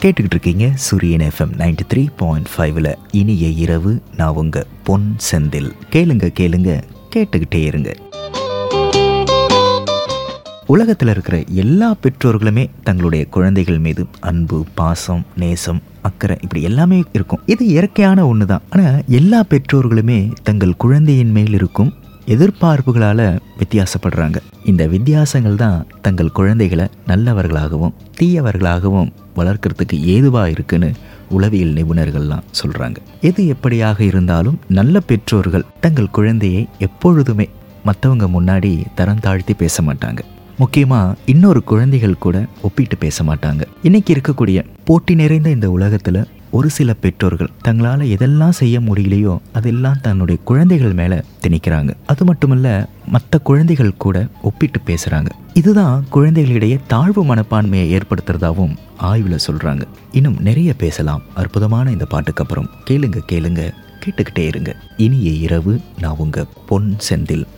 கேட்டுக்கிட்டு இருக்கீங்க சூரியன் எஃப்எம் நைன்டி த்ரீ பாயிண்ட் ஃபைவ்ல இனிய இரவு நான் உங்க பொன் செந்தில் கேளுங்க கேளுங்க கேட்டுக்கிட்டே இருங்க உலகத்தில் இருக்கிற எல்லா பெற்றோர்களுமே தங்களுடைய குழந்தைகள் மீது அன்பு பாசம் நேசம் அக்கறை இப்படி எல்லாமே இருக்கும் இது இயற்கையான ஒன்று தான் ஆனால் எல்லா பெற்றோர்களுமே தங்கள் குழந்தையின் மேல் இருக்கும் எதிர்பார்ப்புகளால் வித்தியாசப்படுறாங்க இந்த வித்தியாசங்கள் தான் தங்கள் குழந்தைகளை நல்லவர்களாகவும் தீயவர்களாகவும் வளர்க்கறதுக்கு ஏதுவாக இருக்குன்னு உளவியல் நிபுணர்கள்லாம் சொல்கிறாங்க எது எப்படியாக இருந்தாலும் நல்ல பெற்றோர்கள் தங்கள் குழந்தையை எப்பொழுதுமே மற்றவங்க முன்னாடி தரம் தாழ்த்தி பேச மாட்டாங்க முக்கியமாக இன்னொரு குழந்தைகள் கூட ஒப்பிட்டு பேச மாட்டாங்க இன்னைக்கு இருக்கக்கூடிய போட்டி நிறைந்த இந்த உலகத்தில் ஒரு சில பெற்றோர்கள் தங்களால் எதெல்லாம் செய்ய முடியலையோ அதெல்லாம் தன்னுடைய குழந்தைகள் மேலே திணிக்கிறாங்க அது மட்டுமல்ல மற்ற குழந்தைகள் கூட ஒப்பிட்டு பேசுகிறாங்க இதுதான் குழந்தைகளிடையே தாழ்வு மனப்பான்மையை ஏற்படுத்துறதாவும் ஆய்வில் சொல்கிறாங்க இன்னும் நிறைய பேசலாம் அற்புதமான இந்த பாட்டுக்கு அப்புறம் கேளுங்க கேளுங்க கேட்டுக்கிட்டே இருங்க இனிய இரவு நான் உங்க பொன் செந்தில்